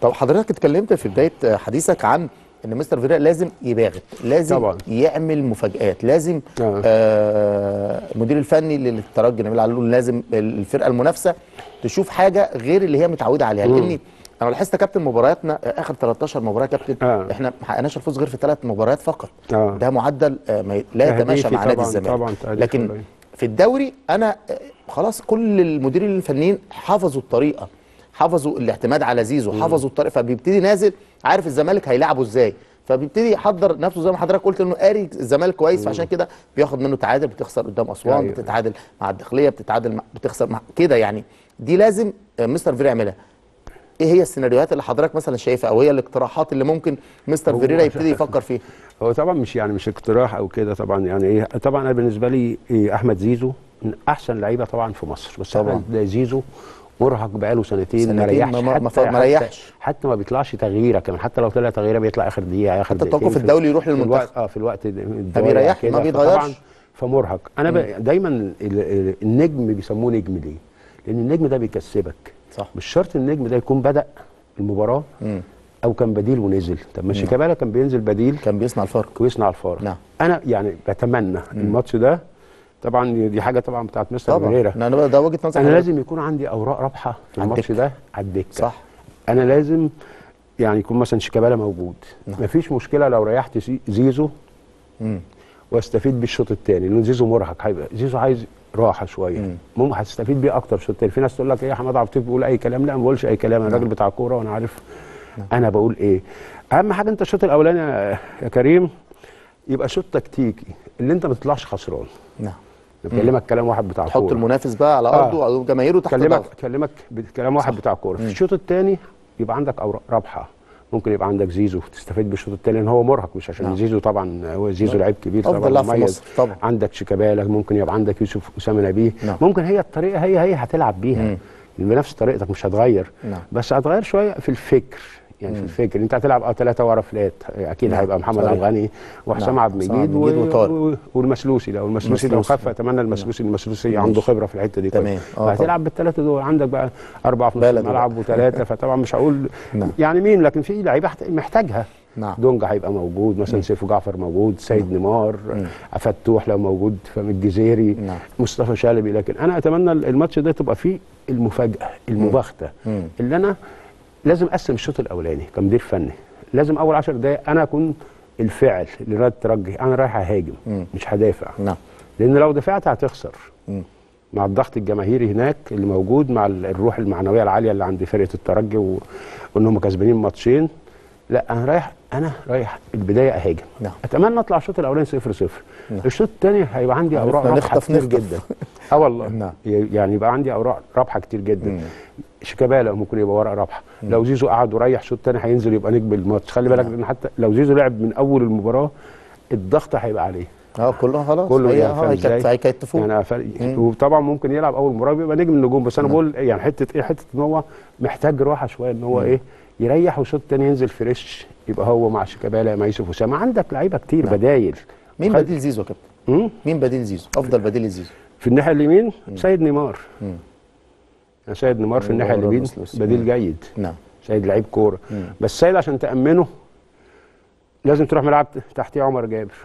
طب حضرتك اتكلمت في بدايه حديثك عن ان مستر فيرا لازم يباغت لازم طبعاً. يعمل مفاجآت لازم آه. آه المدير الفني للترجي نبيل علول لازم الفرقه المنافسه تشوف حاجه غير اللي هي متعوده عليها لاني انا لاحظت كابتن مبارياتنا آه، اخر 13 مباراه كابتن آه. احنا ما حققناش الفوز غير في ثلاث مباريات فقط آه. ده معدل آه، ما ي- لا يتماشى تهديفي مع نادي طبعاً، الزمالك طبعاً تهديفي لكن قليل. في الدوري انا آه، خلاص كل المديرين الفنيين حفظوا الطريقه حفظوا الاعتماد على زيزو حفظوا الطريقه فبيبتدي نازل عارف الزمالك هيلعبه ازاي فبيبتدي يحضر نفسه زي ما حضرتك قلت انه قاري الزمالك كويس فعشان كده بياخد منه تعادل بتخسر قدام اسوان أيوة. بتتعادل مع الداخليه بتتعادل مع بتخسر مع كده يعني دي لازم آه، مستر فيرا يعملها ايه هي السيناريوهات اللي حضرتك مثلا شايفها او هي الاقتراحات اللي ممكن مستر هو فيريرا يبتدي يفكر فيها هو طبعا مش يعني مش اقتراح او كده طبعا يعني ايه طبعا انا بالنسبه لي إيه احمد زيزو من احسن لعيبه طبعا في مصر بس طبعاً. طبعا زيزو مرهق بقاله سنتين, سنتين ما ريحش ما- ما- ما حتى, ما ريحش. حتى, حتى ما بيطلعش تغييره كمان حتى لو طلع تغييره بيطلع اخر دقيقه اخر حتى دقيقتين التوقف في- الدولي يروح في للمنتخب. الوقت اه في الوقت الضايع بيريحش، كده. ما بيتغيرش. فطبعاً فمرهق انا ب... دايما ال- ال- النجم بيسموه نجم ليه؟ لان النجم ده بيكسبك صح. مش شرط النجم ده يكون بدا المباراه مم. او كان بديل ونزل طب ما شيكابالا كان بينزل بديل كان بيصنع الفرق ويصنع الفارق نعم. انا يعني بتمنى الماتش ده طبعا دي حاجه طبعا بتاعت مستر طبعا فيريرا انا ده وجهه نظر انا حضرتك. لازم يكون عندي اوراق رابحه في على الماتش الدكة. ده على الدكه صح انا لازم يعني يكون مثلا شيكابالا موجود مفيش مشكله لو ريحت زي- زيزو مم. واستفيد بالشوط الثاني لان زيزو مرهق هيبقى زيزو عايز راحه شويه ممكن هتستفيد بيه اكتر الشوط الثاني في ناس تقول لك ايه يا حماد عبد اللطيف بيقول اي كلام لا ما بقولش اي كلام انا راجل بتاع كوره وانا عارف انا بقول ايه اهم حاجه انت الشوط الاولاني يا يا كريم يبقى شوط تكتيكي اللي انت ما تطلعش خسران نعم بكلمك كلام واحد بتاع تحط كوره المنافس بقى على آه. ارضه او جماهيره تحت كلمك ضغط كلمك بكلام واحد بتاع كوره في الشوط الثاني يبقى عندك اوراق رابحه ممكن يبقى عندك زيزو تستفيد بالشوط الثاني لان هو مرهق مش عشان نعم. زيزو طبعا هو زيزو لعيب كبير أفضل طبعا لاعب في مميز. مصر طبعا. عندك شيكابالا ممكن يبقى عندك يوسف اسامه نبيه نعم. ممكن هي الطريقه هي هي هتلعب بيها بنفس طريقتك مش هتغير نعم. بس هتغير شويه في الفكر يعني في الفكر انت هتلعب اه ثلاثه ورا فلات اكيد نعم. هيبقى محمد صحيح. عبد الغني وحسام نعم. عبد حسام المجيد عبد المجيد وطارق. و... والمسلوسي لو المسلوسي لو المسلوسي. خف اتمنى المسلوسي المسلوسي عنده خبره في الحته دي تمام. كويس. آه طبعا. فهتلعب بالثلاثه دول عندك بقى اربعه في نص بلد الملعب وثلاثه فطبعا مش هقول نعم. يعني مين لكن في لعيبه محت- محتاجها نعم. دونجا هيبقى موجود مثلا سيفو جعفر موجود سيد نيمار فتوح لو موجود فم الجزيري نعم. مصطفى شلبي لكن انا اتمنى الماتش ده تبقى فيه المفاجاه المباغته مم. اللي انا لازم اقسم الشوط الاولاني كمدير فني لازم اول 10 دقائق انا اكون الفعل لنادي الترجي انا رايح اهاجم مش هدافع نعم لان لو دفعت هتخسر مم. مع الضغط الجماهيري هناك اللي موجود مع ال- الروح المعنويه العاليه اللي عند فرقه الترجي و... وان هم كسبانين ماتشين لا انا رايح انا رايح البدايه اهاجم نعم. اتمنى اطلع الشوط الاولاني 0 0 الشوط الثاني هيبقى عندي عرفنا اوراق رابحه نخطف- كتير نخطف. جدا اه والله نعم. ي- يعني يبقى عندي اوراق رابحه كتير جدا شيكابالا ممكن يبقى ورق رابحه لو زيزو قعد وريح شوط تاني هينزل يبقى نجم الماتش خلي بالك ان حتى لو زيزو لعب من اول المباراه الضغط هيبقى عليه اه كله خلاص كله هي يعني اه فاهم هيكت- ازاي؟ هيكتفوه يعني فرق وطبعا ممكن يلعب اول مباراه بيبقى نجم النجوم بس انا بقول يعني حته ايه حته ان هو محتاج راحه شويه ان هو ايه يريح والشوط الثاني ينزل فريش يبقى هو مع شيكابالا مع يوسف اسامه عندك لعيبه كتير بدايل مين خل- بديل زيزو يا كابتن مم؟ مين بديل زيزو افضل بديل لزيزو في الناحيه اليمين سيد نيمار يعني سيد نيمار في الناحيه نيمار اليمين والمسلوسي. بديل جيد نعم سيد لعيب كوره بس سيد عشان تامنه لازم تروح ملعب تحتيه عمر جابر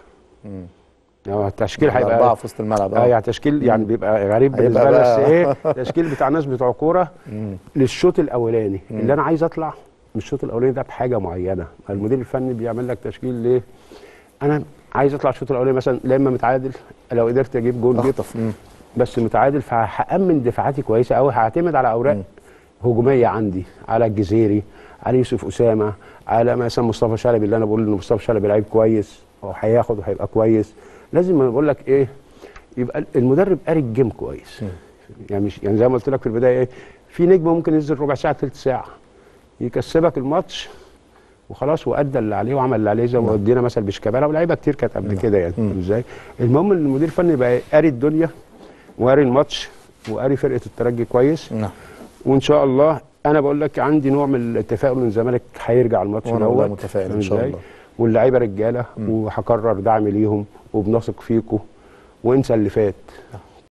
يعني التشكيل أربعة هيبقى في وسط الملعب اه يعني تشكيل يعني بيبقى غريب هيبقى بالنسبه لي بس بقى- ايه تشكيل بتاع ناس بتوع كوره للشوط الاولاني اللي انا عايز اطلع من الشوط الاولاني ده بحاجه معينه المدير الفني بيعمل لك تشكيل ليه انا عايز اطلع الشوط الاولاني مثلا لا اما متعادل لو قدرت اجيب جول جبت اخطف مم. بس متعادل فهامن دفاعاتي كويسه قوي هعتمد على اوراق هجوميه عندي على الجزيري على يوسف اسامه على مثلا مصطفى شلبي اللي انا بقول ان مصطفى شلبي لعيب كويس هو هياخد وهيبقى كويس لازم انا بقول لك ايه يبقى المدرب قاري الجيم كويس يعني مش يعني زي ما قلت لك في البدايه ايه في نجم ممكن ينزل ربع ساعه ثلث ساعه يكسبك الماتش وخلاص وادى اللي عليه وعمل اللي عليه زي ما ادينا مثل بشيكابالا ولاعيبه كتير كانت قبل كده يعني فاهم ازاي المهم ان المدير الفني يبقى قاري الدنيا وقاري الماتش وقاري فرقه الترجي كويس نعم وان شاء الله انا بقول لك عندي نوع من التفاؤل ان الزمالك هيرجع الماتش وأنا والله دوت متفائل إن فاهم شاء إزاي؟ الله. واللعيبه رجاله وهكرر دعمي ليهم وبنثق فيكم وانسى اللي فات